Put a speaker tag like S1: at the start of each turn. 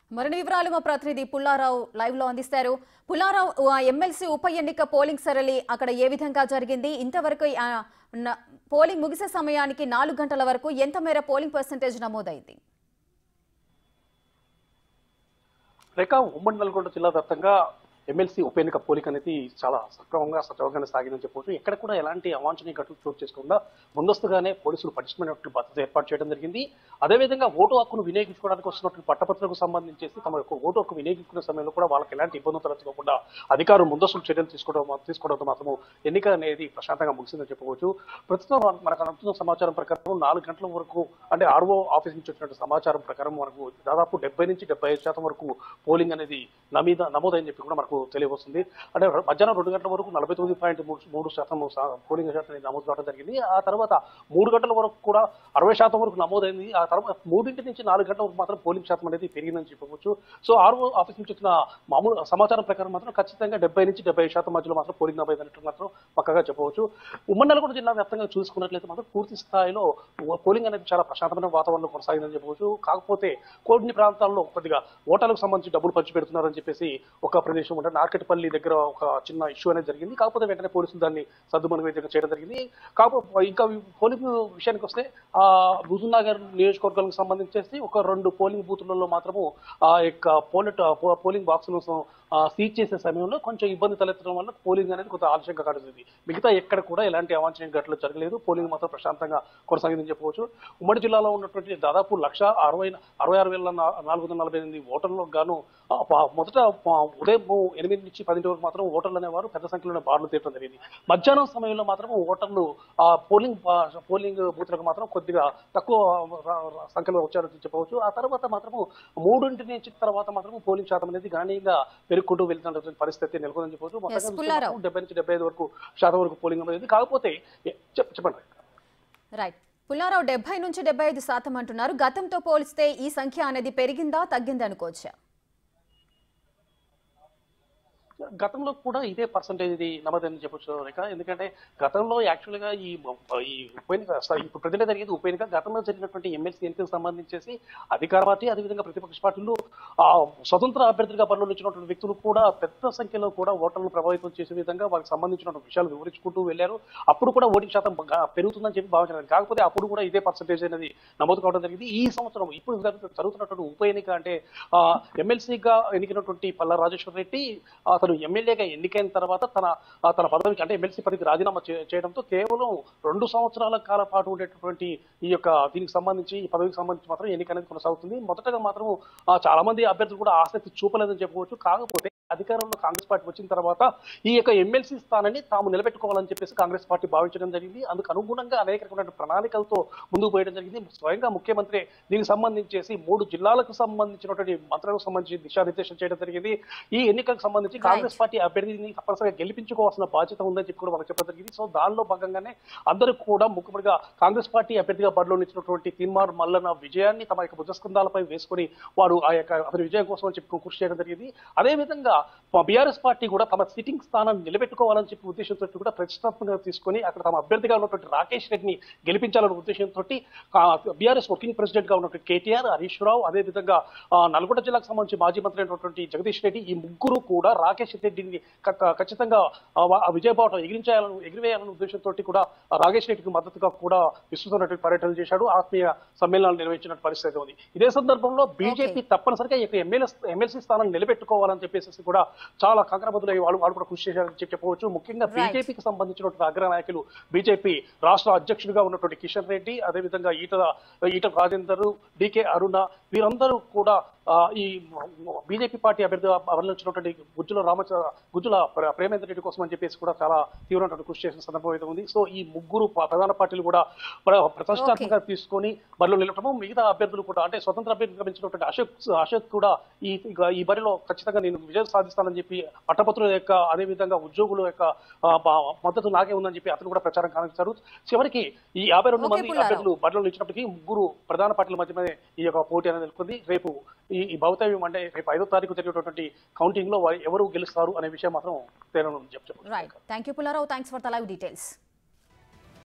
S1: మరిన్ని వివరాలు మా ప్రతినిధి పుల్లారావు లైవ్ లో అందిస్తారు పుల్లారావు ఆ ఎమ్మెల్సీ ఉప ఎన్నిక పోలింగ్ సరళి అక్కడ ఏ విధంగా జరిగింది ఇంతవరకు ఆ, న- పోలింగ్ ముగిసే సమయానికి నాలుగు గంటల వరకు ఎంత మేర పోలింగ్ పర్సంటేజ్ నమోదైంది
S2: రేఖ ఉమ్మడి నల్గొండ జిల్లా వ్యాప్తంగా ఎమ్మెల్సీ ఉప ఎన్నిక పోలిక అనేది చాలా సక్రమంగా సజావుగానే సాగిందని చెప్పవచ్చు ఎక్కడ కూడా ఎలాంటి అవాంఛనీయ ఘటనలు చోటు చేసుకోకుండా ముందస్తుగానే పోలీసులు పటిష్టమైనటువంటి భద్రత ఏర్పాటు చేయడం జరిగింది అదేవిధంగా ఓటు హక్కును వినియోగించుకోవడానికి వస్తున్నటువంటి పట్టపత్రులకు సంబంధించేసి తమ యొక్క ఓటు హక్కు వినియోగించుకునే సమయంలో కూడా వాళ్ళకి ఎలాంటి ఇబ్బందులు తలెత్తుకోకుండా అధికారులు ముందస్తు చర్యలు తీసుకోవడం తీసుకోవడంతో మాత్రము ఎన్నిక అనేది ప్రశాంతంగా ముగిసిందని చెప్పవచ్చు ప్రస్తుతం మన- మనకు అందుతున్న సమాచారం ప్రకారం నాలుగు గంటల వరకు అంటే ఆర్ఓ ఆఫీస్ నుంచి వచ్చినటువంటి సమాచారం ప్రకారం మనకు దాదాపు డెబ్బై నుంచి డెబ్బై ఐదు శాతం వరకు పోలింగ్ అనేది నమీద నమోదైందని చెప్పి కూడా మనకు తెలియవస్తుంది అంటే మధ్యాహ్నం రెండు గంటల వరకు నలభై తొమ్మిది పాయింట్ మూడు మూడు శాతం సా- పోలింగ్ శాతం అనేది నమోదు కావడం జరిగింది ఆ తర్వాత మూడు గంటల వరకు కూడా అరవై శాతం వరకు నమోదైంది ఆ తర్వాత మూడింటి నుంచి నాలుగు గంటల వరకు మాత్రం పోలింగ్ శాతం అనేది పెరిగిందని చెప్పవచ్చు సో ఆర్ఓ ఆఫీస్ నుంచి వచ్చిన మామూలు సమాచారం ప్రకారం మాత్రం ఖచ్చితంగా డెబ్బై నుంచి డెబ్బై ఐదు శాతం మధ్యలో మాత్రం పోలింగ్ నమోదైనట్టు మాత్రం పక్కగా చెప్పవచ్చు ఉమ్మడి నల్గొండ జిల్లా వ్యాప్తంగా చూసుకున్నట్లయితే మాత్రం పూర్తి స్థాయిలో పోలింగ్ అనేది చాలా ప్రశాంతమైన వాతావరణంలో కొనసాగిందని చెప్పవచ్చు కాకపోతే కొన్ని ప్రాంతాల్లో కొద్దిగా ఓటర్లకు సంబంధించి డబ్బులు పంచి పెడుతున్నారని చెప్పేసి ఒక ప్రదేశం ఉంటే నార్కెట్పల్లి దగ్గర ఒక చిన్న ఇష్యూ అనేది జరిగింది కాకపోతే వెంటనే పోలీసులు దాన్ని సర్దుమణి విధంగా చేయడం జరిగింది కాకపోతే ఇంకా పోలింగ్ విషయానికి వస్తే ఆ హుజూర్నగర్ నియోజకవర్గానికి సంబంధించేసి ఒక రెండు పోలింగ్ బూతులలో మాత్రము ఆ యొక్క పోలిట్ పోలింగ్ బాక్సులు సీజ్ చేసే సమయంలో కొంచెం ఇబ్బంది తలెత్తడం వల్ల పోలింగ్ అనేది కొంత ఆలస్యంగా కడుతుంది మిగతా ఎక్కడ కూడా ఎలాంటి అవాంఛనీయ ఘటనలు జరగలేదు పోలింగ్ మాత్రం ప్రశాంతంగా కొనసాగిందని చెప్పవచ్చు ఉమ్మడి జిల్లాలో ఉన్నటువంటి దాదాపు లక్ష అరవై అరవై ఆరు వేల నా- నాలుగు వందల నలభై ఎనిమిది ఓటర్లకు గాను ఆ, ప- మొదట ప- ఉదయం ఎనిమిది నుంచి పదింటి వరకు మాత్రం ఓటర్లు అనేవారు పెద్ద సంఖ్యలో బార్లు తీయడం జరిగింది మధ్యాహ్నం సమయంలో మాత్రం ఓటర్లు ఆ పోలింగ్ బా- పోలింగ్ బూత్లకు మాత్రం కొద్దిగా తక్కువ ర- ర- సంఖ్యలో వచ్చారని చెప్పవచ్చు ఆ తర్వాత మాత్రము మూడింటి నుంచి తర్వాత మాత్రం పోలింగ్ శాతం అనేది గణనీయంగా పెరుగుకుంటూ వెళ్తున్నటువంటి పరిస్థితి నెలకొందని చెప్పవచ్చు మొత్తంగా
S1: Yes,
S2: చూస్తే
S1: పుల్లారావు.
S2: మాత్రం డెబ్బై నుంచి డెబ్బై ఐదు వరకు శాతం వరకు పోలింగ్ అనేది కాకపోతే ఏ- చెప్- చెప్పండి
S1: రైట్ పుల్లారావు డెబ్బై నుంచి డెబ్బై ఐదు శాతం అంటున్నారు గతంతో పోలిస్తే ఈ సంఖ్య అనేది పెరిగిందా తగ్గిందా అనుకోవచ్చా
S2: గతంలో కూడా ఇదే పర్సంటేజ్ ఇది నమోదని చెప్పొచ్చు రేఖ ఎందుకంటే గతంలో యాక్చువల్గా ఈ ఈ ఉప ఎన్నిక స- ఇప్పుడు ప్రజలే జరిగేది ఉప ఎన్నిక గతంలో జరిగినటువంటి ఎమ్మెల్సీ ఎన్నికలకు సంబంధించేసి అధికార పార్టీ అదేవిధంగా ప్రతిపక్ష పార్టీలు ఆ స్వతంత్ర అభ్యర్థిగా బరిలో నిలిచినటువంటి వ్యక్తులు కూడా పెద్ద సంఖ్యలో కూడా ఓటర్లను ప్రభావితం చేసే విధంగా వారికి సంబంధించిన విషయాలు వివరించుకుంటూ వెళ్ళారు అప్పుడు కూడా ఓటింగ్ శాతం బగా- పెరుగుతుందని చెప్పి భావించారు కాకపోతే అప్పుడు కూడా ఇదే పర్సంటేజ్ అనేది నమోదు కావడం జరిగింది ఈ సంవత్సరం ఇప్పుడు జరుగు- జరుగుతున్నటువంటి ఉప ఎన్నిక అంటే ఆ, ఎమ్మెల్సీగా ఎన్నికైనటువంటి పల్లా రాజేశ్వర రెడ్డి అతను ఎమ్మెల్యేగా ఎన్నికైన తర్వాత తన ఆ, తన పదవికి అంటే ఎమ్మెల్సీ పదవికి రాజీనామా చే- చేయడంతో కేవలం రెండు సంవత్సరాల కాల పాటు ఉండేటటువంటి ఈ యొక్క దీనికి సంబంధించి ఈ పదవికి సంబంధించి మాత్రం ఎన్నిక అనేది కొనసాగుతుంది మొదటగా మాత్రం ఆ, చాలా మంది అభ్యర్థులు కూడా ఆసక్తి చూపలేదని చెప్పవచ్చు కాకపోతే అధికారంలో కాంగ్రెస్ పార్టీ వచ్చిన తర్వాత ఈ యొక్క ఎమ్మెల్సీ స్థానాన్ని తాము నిలబెట్టుకోవాలని చెప్పేసి కాంగ్రెస్ పార్టీ భావించడం జరిగింది అందుకు అనుగుణంగా అనేక రకమైన ప్రణాళికలతో ముందుకు పోయడం జరిగింది స్వయంగా ముఖ్యమంత్రి దీనికి సంబంధించేసి మూడు జిల్లాలకు సంబంధించినటువంటి మంత్రులకు సంబంధించి దిశానిర్దేశం చేయడం జరిగింది ఈ ఎన్నికలకు సంబంధించి కాంగ్రెస్ పార్టీ అభ్యర్థిని తప్పనిసరిగా గెలిపించుకోవాల్సిన బాధ్యత ఉందని చెప్పి కూడా మనకు చెప్పడం జరిగింది సో దానిలో భాగంగానే అందరూ కూడా ముఖ్యమంత్రిగా కాంగ్రెస్ పార్టీ అభ్యర్థిగా బరిలో నిలిచినటువంటి తీన్మార్ మల్లన్న విజయాన్ని తమ యొక్క భుజస్కంధాలపై వేసుకొని వారు ఆ యొక్క అతని విజయం కోసం అని చెప్పి కృషి చేయడం జరిగింది అదేవిధంగా బీఆర్ఎస్ పార్టీ కూడా తమ సిట్టింగ్ స్థానాన్ని నిలబెట్టుకోవాలని చెప్పి ఉద్దేశంతో కూడా ప్రతిష్టాత్మకంగా తీసుకొని అక్కడ తమ అభ్యర్థిగా ఉన్నటువంటి రాకేష్ రెడ్డిని గెలిపించాలనే ఉద్దేశంతో బీఆర్ఎస్ వర్కింగ్ ప్రెసిడెంట్ గా ఉన్నటువంటి కేటీఆర్ హరీష్ రావు అదేవిధంగా ఆ, నల్గొండ జిల్లాకు సంబంధించి మాజీ మంత్రి అయినటువంటి జగదీష్ రెడ్డి ఈ ముగ్గురు కూడా రాకేష్ రెడ్డిని ఖ- ఖచ్చితంగా ఆ, వా- ఆ విజయబావుటం ఎగిరించాలని ఎగిరివేయాలనే ఉద్దేశంతో కూడా ఆ రాకేష్ రెడ్డికి మద్దతుగా కూడా విస్తృతమైనటువంటి పర్యటనలు చేశాడు ఆత్మీయ సమ్మేళనాలు నిర్వహించిన పరిస్థితి ఉంది ఇదే సందర్భంలో బీజేపీ తప్పనిసరిగా ఈ యొక్క ఎమ్మెల్యే ఎమ్మెల్సీ స్థానాన్ని నిలబెట్టుకోవాలని చెప్పేసి కూడా చాలా కంకరబద్దులై వాళ్ళు వాళ్ళు కూడా కృషి చేశారని చెప్పి చెప్పవచ్చు ముఖ్యంగా
S1: Right.
S2: బీజేపీకి సంబంధించినటువంటి అగ్ర నాయకులు బీజేపీ రాష్ట్ర అధ్యక్షుడిగా ఉన్నటువంటి కిషన్ రెడ్డి అదేవిధంగా ఈటల ఈటల రాజేందర్ డికే అరుణ వీరందరూ కూడా ఆ, ఈ బీజేపీ పార్టీ అభ్యర్థిగా అవలంబించినటువంటి గుజ్జుల రామచ గుజ్జుల ప్ర- ప్రేమేంద్ర రెడ్డి కోసం అని చెప్పేసి కూడా చాలా తీవ్రమైన కృషి చేసిన సందర్భం అయితే ఉంది సో ఈ ముగ్గురు ప- ప్రధాన పార్టీలు కూడా ప్ర- ప్రతిష్టాత్మకంగా తీసుకొని బరిలో నిలవటము మిగతా అభ్యర్థులు కూడా అంటే స్వతంత్ర అభ్యర్థిగా పెంచినటువంటి అశోక్ అశోక్ కూడా ఈ ఇక ఈ బరిలో ఖచ్చితంగా నేను విజయం సాధిస్తానని చెప్పి పట్టభద్రుల యొక్క అదేవిధంగా ఉద్యోగుల యొక్క ఆ, బ- మద్దతు నాకే ఉందని చెప్పి అతను కూడా ప్రచారం కానిచ్చారు చివరికి ఈ యాభై రెండు
S1: ఓకే,
S2: మంది
S1: పుల్లారావు.
S2: అభ్యర్థులు బరిలో నిలిచినప్పటికీ ముగ్గురు ప్రధాన పార్టీల మధ్యనే ఈ యొక్క పోటీ అనేది నెలకొంది రేపు ఈ ఈ భౌతవ్యం అంటే రేపు ఐదో తారీఖు జరిగేటటువంటి కౌంటింగ్ లో వారు ఎవరు గెలుస్తారు అనే విషయం మాత్రం తేలను చెప్పు
S1: right thank you Pullarao thanks for the live details